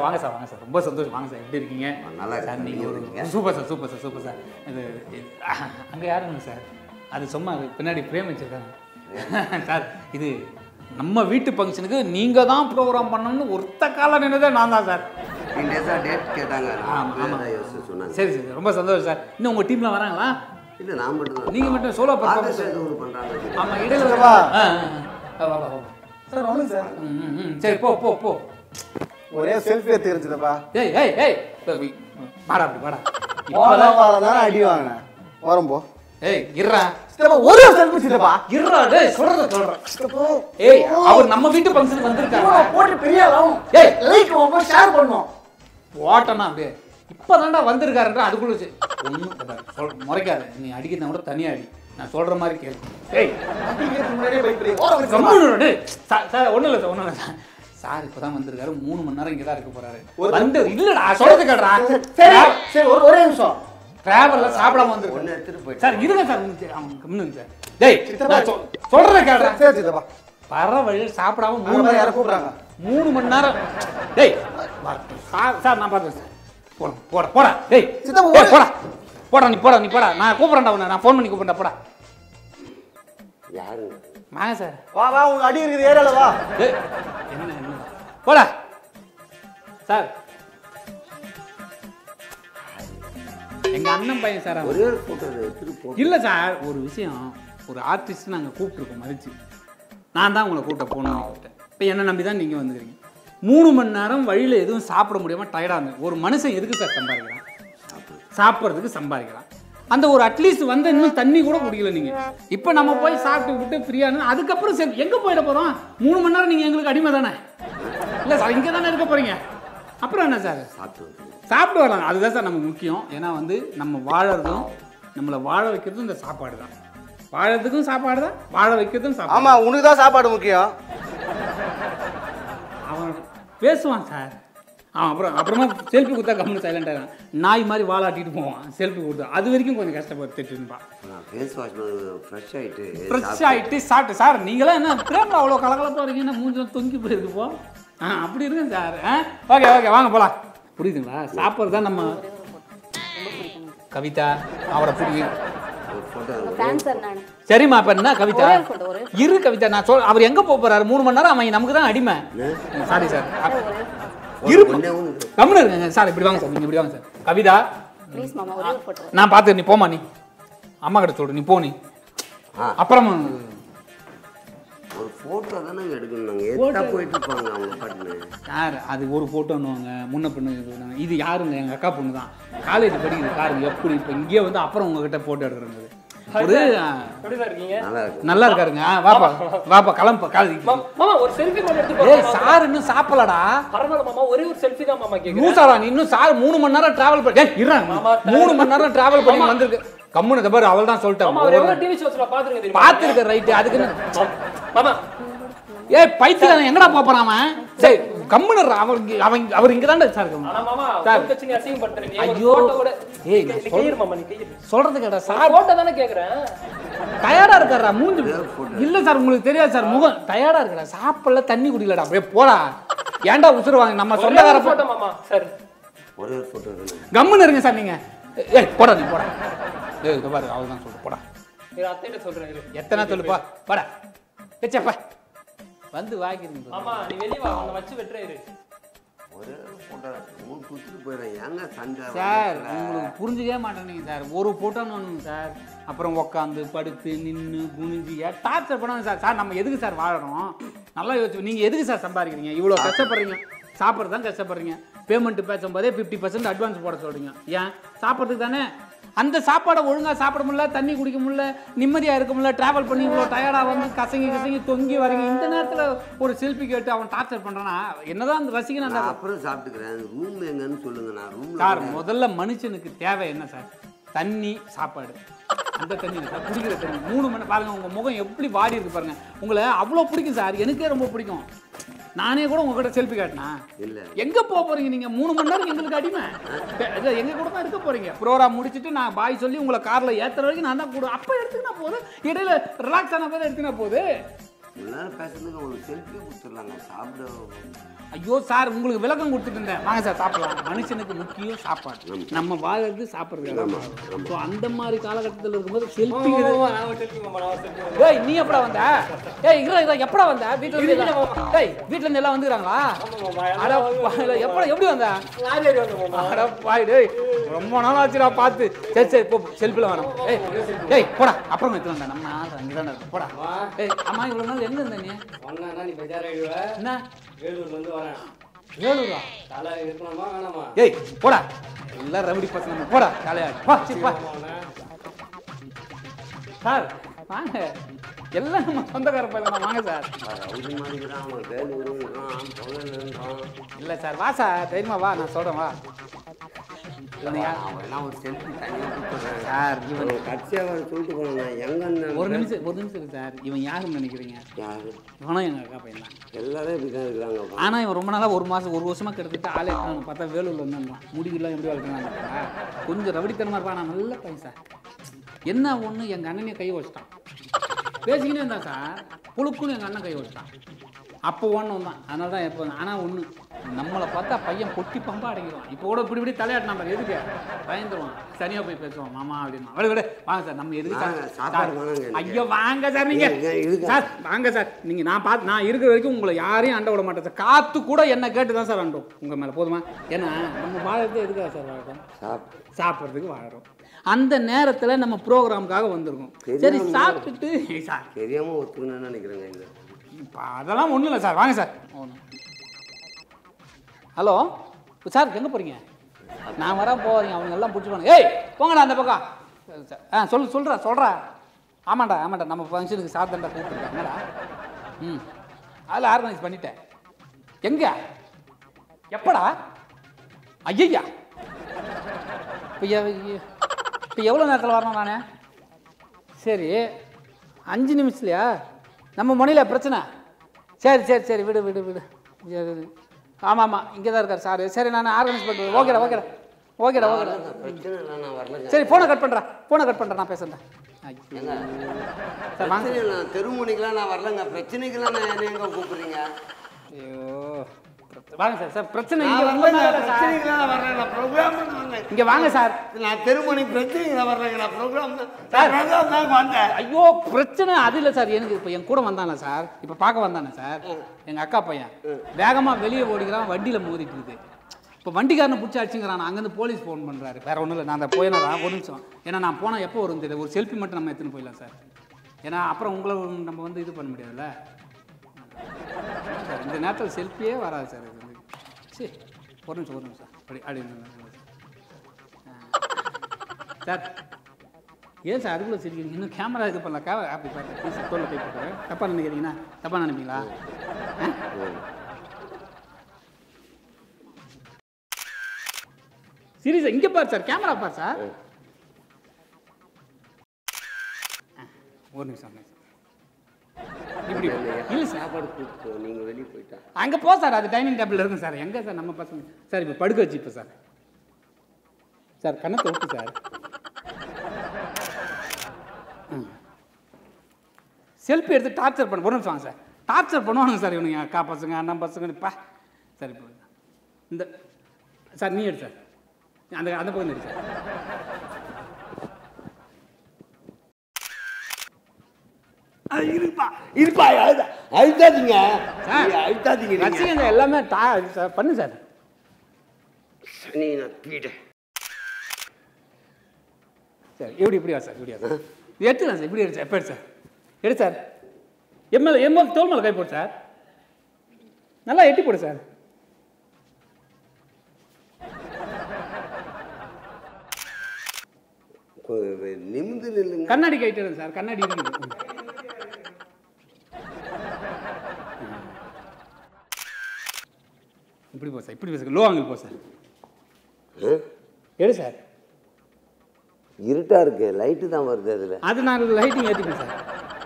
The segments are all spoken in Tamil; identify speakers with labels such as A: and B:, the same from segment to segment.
A: வாங்க சார் வாங்க சார் ரொம்ப சந்தோஷம் வாங்க சார் எப்படி இருக்கீங்க
B: நல்லா இருக்கேன்.
A: சார் நீங்கள் ஒரு
B: நீங்க
A: super sir super sir super sir இது இது- அங்கே யாருங்க சார் அது சும்மா அது பின்னாடி பிரேம் வச்சிருக்காங்க சார் இது நம்ம வீட்டு ஃபங்க்ஷனுக்கு நீங்கள் தான் ப்ரோக்ராம் பண்ணணும்னு ஒருத்த காலம் நின்னதே நான் தான் சார்
B: ஃபிஃப்டீன் டேஸாக டேட் கேட்டாங்க
A: ஆமா, ஆமா.
B: நான் யோசிச்சு சொன்னாங்க
A: சரி சரி ரொம்ப சந்தோஷம் சார் இன்னும் உங்கள் டீமில் வராங்களா
B: இல்லை நான் மட்டும் தான்
A: நீங்கள் மட்டும் சோலோ பர்ஃபார்மன்ஸ்
B: ஆர்கெஸ்ட்ரா எதுவும் ஒன்று பண்ணுறாங்க
A: ஆமாம் இடையில
C: சித்தப்பா.
A: ஆ, ஆ, ஆ. வா, வா, வா.
C: சார் ஒன்றும் சார்
A: ம், ம், ம். சரி போ போ போ
C: ஒரே செல்ஃபி எடுத்துக்கிறேன் சித்தப்பா
A: ஏய் ஏய் ஏய் வாடா அப்படி வாடா
C: போனா
A: இப்போதான்
C: வாரம் அடி வாங்கினேன் வரும் போ
A: ஏய் இருடா
C: சித்தப்பா ஒரு செல்ஃபி சித்தப்பா
A: இருடா டேய் சொல்றத சொல்றேன்
C: சித்தப்பா
A: ஏய் அவர் நம்ம வீட்டு ஃபங்க்ஷனுக்கு வந்திருக்காங்க
C: போட்டு பெரிய ஆளாகும்
A: ஏய்
C: லைக் வாங்க ஷேர் பண்ணோம்
A: ஓட்டனா அப்படியே இப்போதான்டா வந்திருக்காருன்ற அதுக்குள்ள வச்சு ஒன்றும் சொல் முறைக்காத நீ அடிக்கிறத கூட தனியா அடி நான் சொல்ற மாதிரி கேளு ஏய்
C: அடிக்கிறதுக்கு முன்னாடியே பைக் பண்ணி ஓரம் வந்து
A: கம்முனு இரு, டேய். சார் சார் ஒன்றும் இல்லை சார் ஒன்றும் இல்லை சார் சார் இப்போ தான் வந்திருக்காரு மூணு மணி நேரம் இங்கே தான் இருக்க போறாரு வந்து இல்லடா சொல்றது கேடுறா
C: சரி சரி ஒரு ஒரே நிமிஷம்
A: டிராவல்ல சாப்பிடாம வந்திருக்காரு
B: ஒன்று எடுத்துகிட்டு போயிட்டு
A: சார் இருங்க சார் நீங்க சரி, அவங்க கம்முனுங்க சார் டேய் நான் சொ- சொல்றத கேடுறா
C: சரி சித்தப்பா
A: வர வழியில் சாப்பிடாம மூணு
C: மூணு
A: மணி
C: பேர் யாரை
A: நேரம்
C: கூப்பிடுறாங்க
A: மூணு மணி நேரம் டேய் வா- சார் சார் நான் பார்த்துறேன் சார் போடா போடா போடா டேய்
C: சித்தப்பா,
A: டேய், போடா போடா நீ போடா நீ போடா நான் கூப்பிட்றேன்டா உன்னை நான் ஃபோன் பண்ணி கூப்பிட்றேன் போடா
B: யாருங்க
A: வாங்க சார்
C: வா வா உங்க அடி இருக்குது ஏரியால வா
A: டேய் என்ன என்ன போடா சார் எங்க அண்ணன் பையன் சார் அவன்.
B: ஒரே ஒரு ஃபோட்டோ எடுத்துகிட்டு போ
A: இல்லை சார் ஒரு விஷயம் ஒரு ஆர்டிஸ்ட் நாங்கள் கூப்பிட்ருக்கோம் மதிச்சு நான் தான் உங்களை கூப்பிட்ட போகணும் கூப்பிட்டேன் இப்போ என்ன நம்பி தான் நீங்கள் வந்துக்கிறீங்க மூணு மணி நேரம் வழியில் எதுவும் சாப்பிட முடியாமல் டயர்டாக இருந்தேன் ஒரு மனுஷன் எதுக்கு சார் சம்பாதிக்கிறான் சாப்பிட்றதுக்கு சம்பாதிக்கிறான் அந்த ஒரு அட்லீஸ்ட் வந்து இன்னும் தண்ணி கூட குடிக்கல நீங்கள் இப்போ நம்ம போய் சாப்பிட்டு விட்டு ஃப்ரீயான அதுக்கப்புறம் சரி எங்கே போயிட போகிறோம் மூணு மணி நேரம் நீங்கள் எங்களுக்கு அடிமை தானே இல்லை சார் இங்கே தானே இருக்க போகிறீங்க அப்புறம் என்ன சார்
B: சாப்பிட்டு வந்து
A: சாப்பிட்டு வரலாம் அதுதான் சார் நமக்கு முக்கியம் ஏன்னா வந்து நம்ம வாழறதும் நம்மளை வாழ வைக்கிறதும் இந்த சாப்பாடு தான் வாழறதுக்கும் சாப்பாடு தான் வாழ வைக்கிறதும் சாப்பாடு
C: ஆமா உனக்கு தான் சாப்பாடு முக்கியம்
A: அவன் பேசுவான் சார் அவன் அப்புறம் அப்புறமா செல்ஃபி கொடுத்தா கம்மி சைலண்ட் ஆகிறான் நாய் மாதிரி வாழாட்டிட்டு போவான் செல்ஃபி கொடுத்தா அது வரைக்கும் கொஞ்சம் கஷ்டப்பட்டுட்டு இருப்பான்
B: நான் ஃபேஸ் வாஷ் ஃப்ரெஷ் ஆகிட்டு
A: ஃப்ரெஷ் ஆகிட்டு சாப்பிட்டு சார் நீங்களாம் என்ன பிரேமில் அவ்வளோ கலகலப்பாக இருக்கீங்க மூஞ்சில் தொங்கி போயிருக்கு போ ஆ அப்படி இருக்குங்க சார் ஆ ஓகே ஓகே வாங்க போகலாம் புரியுதுங்களா சாப்பிட்றது தான் நம்ம கவிதா அவரை பிடிக்கும்
B: ஒரு ஃபோட்டோ
D: ஃபேன் சார் நான்
A: சரிம்மா இப்ப என்ன கவிதா
D: ஒரே ஒரு photo, ஒரே
A: இரு கவிதா நான் சொல் அவர் எங்க போக போறாரு மூணு மணி நேரம் அவன் நமக்கு தான் அடிமை சாரி சார் இரு
B: ஒன்றே ஒன்று
A: கம்முன்னு இருங்க சார் இப்படி வாங்க சார் நீங்க இப்படி வாங்க சார் கவிதா
D: ப்ளீஸ் மாமா ஒரே ஒரு ஃபோட்டோ
A: நான் பார்த்து நீ போமா நீ அம்மா கிட்ட சொல்ற நீ போ நீ
B: ஆ.
A: அப்புறமா
B: ஒரு ஃபோட்டோ தானே எடுக்கணும் நாங்கள் எத்தா போயிட்டு இருப்பாங்க அவங்க பாட்டுன்னு
A: யார் அது ஒரு ஃபோட்டோன்னுவாங்க முன்ன பொண்ணு இது பண்ணுவாங்க. இது யாருங்க எங்கள் அக்கா பொண்ணு தான் காலேஜ் படிக்குது பாருங்க எப்படி இப்போ இங்கேயே வந்து அப்புறம் உங்ககிட்ட ஃபோட்டோ எடுக்கிறது ஒரு ஆ,
E: எப்படி சார் இருக்கீங்க
B: நல்லா இருக்கும்
A: நல்லா இருக்காருங்க ஆ, வாப்பா வாப்பா கிளம்பு காலேஜ்
E: மா- மாமா ஒரு செல்ஃபி மட்டும் எடுத்து
A: ஏய்
E: போறோம்
A: சார் இன்னும் சாப்பிடலடா
E: பரவாயில்ல மாமா ஒரே ஒரு செல்ஃபி தான் மாமா கேக்குறேன்
A: லூசாடா நீ இன்னும் சார் மூணு மணி நேரம் டிராவல் பண்ணி ஏய், இருடா
E: மாமா,
A: மூணு மணி நேரம் டிராவல் பண்ணி வந்திருக்கு கம்முனு பாரு அவள் தான்
E: மாமா அவர் எவ்வளவு
A: சொல்லிட்டான்
E: டிவி ஷோஸ்ல பாத்துருங்க தெரியுமா
A: பார்த்துருக்க ரைட்டு அதுக்குன்னு
E: மாமா
A: ஏய் பைத்தியம் எங்கடா போறான் அவன் சரி கம்முனு இருடா. அவர் இங்க- அவன் இங்க- அவர் இங்க தான்டா சார்
E: ஆனா மாமா
A: சார்.
E: ஒரு கட்சி நீ அசிங்கம் பண்றீங்க
A: ஐயோ.
E: ஐயோ போட்டோ கூட
A: ஏய்,
E: நீ
A: நான்
E: நீ கையிரு மாமா நீ கையிரு
A: சொல்றது கேட்டா சார்
E: போட்டோ தானே கேக்குறேன்
A: டயர்டா இருக்காரா மூஞ்சி இல்ல சார் உங்களுக்கு தெரியாது சார் முகம் டயர்டா இருக்கடா சாப்பிடல தண்ணி குடிக்கலடா அப்படியே போடா ஏன்டா உசுருவாங்க நம்ம
E: ஒரே
A: சொந்தக்கார
E: ஒரு போட்டோ மாமா சார்
B: ஒரே ஒரு ஃபோட்டோ தானே
A: கம்முன்னு இருங்க சார் நீங்க ஏய் போடா நீ போடா ஏய் இங்க பாரு அவள் தான் சொல்ற போடா
E: இரு அத்தைகிட்ட சொல்றேன் இரு
A: எத்தனை சொல்லுப்பா போடா ஏச்சப்பா வந்து வாங்கிருங்க
E: மாமா நீ வெளிய வா உன்னை வச்சு வெட்டுற இரு
B: ஒரே ஒரு ஃபோட்டோ மூணு கொடுத்துட்டு போயிடுறேன் ஏங்க சண்டை
A: சார்
B: வளர்க்குற?
A: உங்களுக்கு புரிஞ்சுக்கவே மாட்டேனீங்க சார் ஒரு ஃபோட்டோன்னு ஒன்றுங்க சார் அப்புறம் உட்காந்து படுத்து நின்று குனிஞ்சு டார்ச்சர் பண்ணாங்க சார் சார் நம்ம எதுக்கு சார் வாழறோம் நல்லா யோசிச்சு நீங்கள் எதுக்கு சார் சம்பாதிக்கிறீங்க இவ்வளோ கஷ்டப்படுறீங்க சாப்பிட்றது தான் கஷ்டப்படுறீங்க பேமெண்ட் பேசும்போதே ஃபிஃப்டி பர்சன்ட் அட்வான்ஸ் போட சொல்கிறீங்க ஏன் சாப்பிட்றதுக்கு தானே அந்த சாப்பாடை ஒழுங்காக சாப்பிட முடியல தண்ணி குடிக்க முடியல நிம்மதியாக இருக்க முடியல ட்ராவல் பண்ணி இவ்வளோ டயர்டாக வந்து கசங்கி கசங்கி தொங்கி வரீங்க இந்த நேரத்தில் ஒரு செல்ஃபி கேட்டு அவன் டார்ச்சர் பண்ணுறான்னா என்னதான் அந்த ரசிகன் அந்த
B: நான் அப்புறம் சாப்பிட்டுக்கிறேன் ரூம் எங்கன்னு சொல்லுங்க நான் ரூம்ல
A: சார் முதல்ல மனுஷனுக்கு தேவை என்ன சார் தண்ணி சாப்பாடு அந்த தண்ணி இல்லை சார் குடிக்கிற தண்ணி மூணு மணி பாருங்க உங்க முகம் எப்படி வாடி இருக்கு பாருங்க உங்களை அவ்வளோ பிடிக்கும் சார் எனக்கே ரொம்ப பிடிக்கும் நானே கூட உங்ககிட்ட செல்ஃபி காட்டினா
B: இல்ல
A: எங்க போக போறீங்க நீங்க மூணு மணி நேரம் எங்களுக்கு அடிமை இல்ல, எங்க கூட தான் இருக்க போறீங்க ப்ரோக்ராம் முடிச்சிட்டு நான் பாய் சொல்லி உங்களை கார்ல ஏத்துற வரைக்கும் நான் தான் கூட அப்ப எடுத்துக்கினா போதும் இடையில ரிலாக்ஸ் ஆன போது எடுத்துக்கினா போது
B: எல்லாரும் பேசுறதுக்கு ஒரு செல்ஃபி கொடுத்துடலாங்க சாப்பிட
A: ஐயோ சார் உங்களுக்கு விளக்கம் கொடுத்துட்டு இருந்தேன் வாங்க சார் சாப்பிடலாம் மனுஷனுக்கு முக்கியம் சாப்பாடு நம்ம வாழறது சாப்பிட்றது ஸோ அந்த மாதிரி காலகட்டத்தில் இருக்கும்போது செல்ஃபி ஏய் நீ எப்படா வந்த ஏய் இரு இரு எப்படா வந்த வீட்ல இருந்து எல்லாம் ஏய் வீட்ல இருந்து எல்லாம் வந்துறாங்களா அட பாவில, எப்படா எப்படி வந்த அட பாய் டேய் ரொம்ப நாள் ஆச்சுடா பார்த்து சரி சரி போ செல்ஃபில வேணாம் ஏய் ஏய் போடா அப்புறம் எடுத்து வந்தா நம்ம ஆள் அங்கே தானே இருக்கு போடா ஏய் அம்மா இவ்வளோ நாள் எங்க இருந்த நீ
F: ஒன்னா நீ பெஜாராயிடுவ
A: என்ன
F: வேலூர்ல இருந்து வரேன்
A: வேலூரா
F: தலை இருக்கணுமா வேணாமா
A: ஏய் போடா எல்லாம் ரவுடி பசங்க போடா ஜாலியா வா சரி வா சார் வாங்க எல்லாம் நம்ம சொந்தக்கார பையன் தான் வாங்க சார்
B: ரவுடி மாதிரிக்கிறான் அவன் வேலூருங்கிறான் பகலன்றான்
A: இல்லை சார் வா சார் தைரியமா வா நான் சொல்கிறேன் வா இவனை யார்
B: அவன் எல்லாம் ஒரு செல்ஃபி தனியாக கொடுத்துட்றேன்
A: சார் இவன்
B: அவன் கட்சியாக வர சொல்லிட்டு போனான் எங்க
A: ஒரு நிமிஷம் ஒரு நிமிஷம் இருக்கு சார் இவன் யாருன்னு நினைக்கிறீங்க
B: யாரு
A: இவனும் எங்கள் அக்கா பையன் தான்
B: எல்லாரும் இப்படி தான் இருக்கிறாங்க
A: ஆனால் இவன் ரொம்ப நாளாக ஒரு மாதம் ஒரு வருஷமாக கிட்டத்தட்ட ஆளே காணோம். பார்த்தா வேலூரில் இருந்தான் முடியெல்லாம் எப்படி வளர்க்குறாங்க கொஞ்சம் ரவடித்தனமாக இருப்பான் நான் நல்ல பையன் சார் என்ன ஒன்று எங்கள் அண்ணனையும் கை வச்சிட்டான் பேசிக்கினே இருந்தான் சார் புழுக்குன்னு எங்கள் அண்ணன் கை வச்சிட்டான் அப்போ ஒன்று தான் அதனால தான் எப்போ ஆனால் ஒன்று நம்மளை பார்த்தா பையன் பொட்டி பம்பா அடைக்கிறோம் இப்போ கூட இப்படி இப்படி தலையாட்டினா பாரு எதுக்கு பயந்துருவான் சரியா போய் பேசுவான் மாமா அப்படின்னா விட விட வாங்க சார் நம்ம எதுக்கு
B: வாங்க,
A: சார்
B: சாப்பாடு
A: சார்,
B: வாங்க எனக்கு.
A: ஐயோ வாங்க சார் நீங்க
B: இருங்க, இருங்க.
A: சார் வாங்க சார் நீங்க நான் பார்த்து நான் இருக்கிற வரைக்கும் உங்களை யாரையும் அண்ட விட மாட்டேன் சார் காத்து கூட என்ன கேட்டு தான் சார் அண்டும் உங்க மேல போதுமா ஏன்னா நம்ம வாழறது எதுக்காக சார் வாழறோம்
B: சாப்பிட்டு
A: சாப்பிட்றதுக்கு வாழறோம் அந்த நேரத்துல நம்ம ப்ரோக்ராமுக்காக வந்திருக்கோம் சரி சாப்பிட்டுட்டு சார்
B: தெரியாமல் ஒத்துக்கணும்னு நினைக்கிறேங்க இந்த
A: இப்போ அதெல்லாம் ஒன்றும் இல்லை சார் வாங்க சார் ஹலோ சார் எங்கே போகிறீங்க நான் வர போகிறீங்க அவங்க எல்லாம் பிடிச்சிக்கணும் ஏய் போங்கடா அந்த பக்கம் சரி, சார். ஆ சொல்லு சொல்கிறா சொல்கிறா ஆமாண்டா ஆமாண்டா நம்ம ஃபங்க்ஷனுக்கு சாப்பிட்டா கூப்பிட்டுருக்கேன் என்னடா ம் அதில் ஆர்கனைஸ் பண்ணிட்டேன் எங்கே எப்படா ஐயா இப்போ இப்போ எவ்வளோ நேரத்தில் வரணும் நான் சரி அஞ்சு நிமிஷத்துலையா நம்ம முனையில் பிரச்சனை சரி சரி சரி விடு விடு விடு சரி ஆமாம் ஆமாம் இங்கே தான் இருக்கார் சார் சரி நான் ஆர்கனைஸ் பண்ணுறேன் ஓகேடா ஓகேடா ஓகேடா ஓகேடா
B: பிரச்சனை இல்லை நான் வரலங்க
A: சரி ஃபோனை கட் பண்ணுறேன் ஃபோனை கட் பண்ணுறேன் நான் பேசுகிறேன்
B: ஏங்க,
A: சார் வாங்க
B: பிரச்சனை இல்லை, நான் தெருமுனைக்கெல்லாம் நான் வரலங்க பிரச்சனைக்கெல்லாம் நான் என்ன எங்க கூப்பிடுறீங்க
A: ஐயோ பிரச்ச- வாங்க சார் சார் பிரச்சனை
B: நான்
A: இங்கே
B: வரலங்க,
A: வந்து சார்
B: பிரச்சனைக்கெல்லாம் நான் வரல நான் ப்ரோக்ராம் வந்தேன்
A: இங்கே வாங்க சார்
B: நான் தெருமணி பிரச்சனைக்கு நான் வரலங்க நான் ப்ரோக்ராம் தான் ப்ரோக்ராம் தான் வந்தேன்
A: ஐயோ பிரச்சனை அது இல்லை சார் எனக்கு இப்போ என் கூட வந்தானே சார் இப்போ பார்க்க வந்தானே சார் எங்கள் அக்கா பையன் வேகமாக வெளியே ஓடிக்கிறான் வண்டியில் மோதிட்டு இருக்குது இப்போ வண்டிக்காரனை பிடிச்சி அடிச்சுங்கிறான் அங்கேருந்து போலீஸ் ஃபோன் பண்ணுறாரு வேற ஒன்றும் இல்லை நான் அந்த போயினா ஒரு நிமிஷம் ஏன்னா நான் போனால் எப்போ வரும் தெரியாது ஒரு செல்ஃபி மட்டும் நம்ம எடுத்துன்னு போயிடலாம் சார் ஏன்னா அப்புறம் உங்களை நம்ம வந்து இது பண்ண முடியாதுல்ல சார் இந்த நேரத்தில் செல்ஃபியே வராது சார் இது வந்து சரி ஒரு நிமிஷம் ஒரு நிமிஷம் அப்படி அப்படி நில்லுங்க. ஆ. சார் ஏன் சார் அதுக்குள்ள சிரிக்கிறீங்க இன்னும் கேமரா இது பண்ணல கேமரா அப்படி பாருங்க ப்ளீஸ் தோல்ல கை போட்டுறேன் தப்பாக நினைக்கிறீங்கன்னா தப்பாக நினைப்பீங்களா ஆ? சீரியஸா இங்கே பாரு சார் கேமரா பாரு சார் ஆ, ஒரு நிமிஷம் ஒரு நிமிஷம். இப்படி இல்லை சார்
B: சாப்பாடு கூப்பிட்டு நீங்க வெளியே போயிட்டா
A: அங்கே போ சார் அது டைனிங் டேபிள் இருக்கும் சார் எங்கே சார் நம்ம பசங்க சார் இப்போ படுக்க வச்சு இப்போ சார் சார் கண்ணத்தை விட்டு சார் செல்ஃபி எடுத்து டார்ச்சர் பண்ண ஒரு நிமிஷம் வாங்க சார் டார்ச்சர் பண்ணுவாங்க சார் இவனுங்க அக்கா பசங்க அண்ணன் பசங்க பா சரி இப்போ இந்த சார் நீ எடு சார் அந்த அந்த பக்கம் எடு சார்
B: இருப்பா இருப்பா அழுதா அழுத்தாதீங்க
A: சார்.
B: நீங்க அழுத்தாதீங்க நீங்க.
A: ரசிகங்க எல்லாமே டா சார் பண்ணு சார்
B: சனி நான் கீழே
A: சார் இப்படி இப்படி வா சார் இப்படி வா சார் இது எடுத்துக்கலாம் சார் இப்படி எடு சார் எப்போ எடு சார் எடு சார் எம்எல் எம்எல் தோல் மேலே கை போடு சார் நல்லா எட்டி போடு சார்
B: கொ- நிமிந்து நில்லுங்க
A: கண்ணாடி கைட்டு சார் கண்ணாடி இருக்குது இப்படி போ சார் இப்படி போ சார் லோ ஆங்கிள் போ சார்
B: ஆ?
A: எடு சார்
B: இருட்டா இருக்கு லைட்டு தான் வருது அதுல
A: அது நான் லைட்டிங் ஏற்றிப்பேன் சார்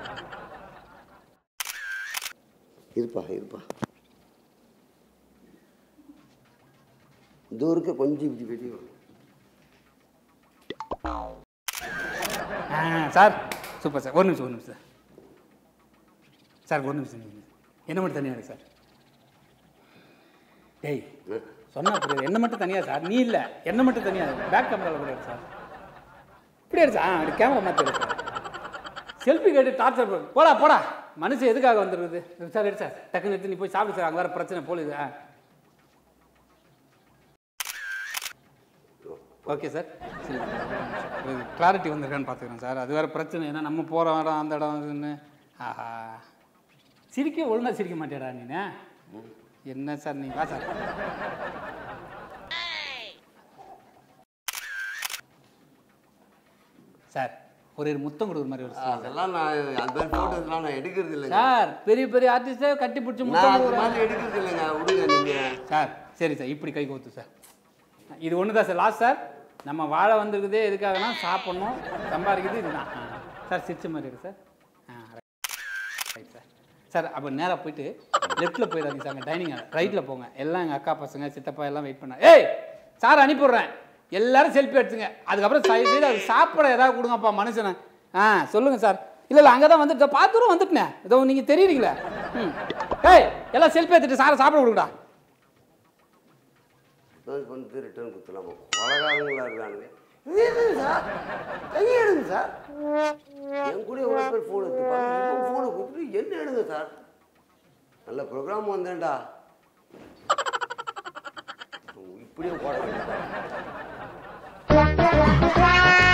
B: இருப்பா இருப்பா இதோ இருக்க கொஞ்சம் இப்படி வெளியே வா.
A: ஆ சார் சூப்பர் சார் ஒரு நிமிஷம் ஒரு நிமிஷம் சார் சார் ஒரு நிமிஷம் நில்லுங்க. என்ன மட்டும் தனியாக இருக்கு சார் டேய் சொன்னா புரியுது என்ன மட்டும் தனியாக சார் நீ இல்லை என்ன மட்டும் தனியாக பேக் கேமராவில் கூட இருக்கு சார் இப்படி எடுத்து ஆ அப்படி கேமரா மாற்றி எடுத்து செல்ஃபி கேட்டு டார்ச்சர் பண்ணு. போடா போடா மனுஷன் எதுக்காக வந்துருக்குது சார் எடுத்து சார் டக்குன்னு எடுத்து நீ போய் சாப்பிடு சார் அங்கே வேறு பிரச்சனை போலுது ஆ ஓகே சார் சரி கிளாரிட்டி வந்திருக்கான்னு பார்த்துக்கிறேன் சார் அது வேறு பிரச்சனை ஏன்னா நம்ம போகிற இடம் அந்த இடம் இதுன்னு ஆஹா சிரிக்க ஒழுங்கா சிரிக்க மாட்டேடா நீனு என்ன சார் நீ வா சார் சார் ஒரு ஒரு முத்தம் கொடுக்குற மாதிரி ஒரு scene.
B: அதெல்லாம் நான் அந்த மாதிரி ஃபோட்டோஸ்லாம் நான் எடுக்கிறது இல்லைங்க
A: சார் பெரிய பெரிய ஆர்டிஸ்டே கட்டி பிடிச்சி
B: நான்
A: முத்தம்
B: அது
A: கொடுக்குறாங்க
B: மாதிரி எடுக்கிறது இல்லைங்க விடுங்க நீங்கள்
A: சார் சரி சார் இப்படி கை கோத்து சார் இது ஒன்று தான் சார் லாஸ்ட் சார் நம்ம வாழ வந்திருக்குதே எதுக்காகனா சாப்பிட்ணும் சம்பாதிக்கிறது இதுதான் ஆ. சார் சிரிச்ச மாதிரி இருக்கு சார் ஆ ரைட் சார் சார் அப்போ நேராக போயிட்டு லெஃப்ட்டில் போயிடாதீங்க சார் அங்கே டைனிங் ரைட்டில் போங்க எல்லாம் எங்கள் அக்கா பசங்க சித்தப்பா எல்லாம் வெயிட் பண்ண ஏய் சார் அனுப்பிவிட்றேன் எல்லாரும் செல்ஃபி எடுத்துங்க அதுக்கப்புறம் தயவு செய்து அது சாப்பிட ஏதாவது கொடுங்கப்பா மனுஷனை ஆ சொல்லுங்கள் சார் இல்லை இல்லை அங்கே தான் வந்துட்டு பார்த்துரும் வந்துட்டேன் ஏதோ நீங்கள் தெரியுறீங்களே ம் ஏய் எல்லாம் செல்ஃபி எடுத்துட்டு சாரை சாப்பிட கொடுங்கடா
B: அட்வான்ஸ் பண்ணிட்டு ரிட்டர்ன் கொடுத்துலாமா பலகாரங்களா இருக்கானுங்க இது சார் கையை எடுங்க சார் என் கூட எவ்வளோ பேர் ஃபோன் எடுத்துப்பாங்க இவன் ஃபோனை கொடுத்துட்டு என்ன எடுங்க சார் நல்ல ப்ரோக்ராம் வந்தேன்டா இப்படியே போட வேண்டியதா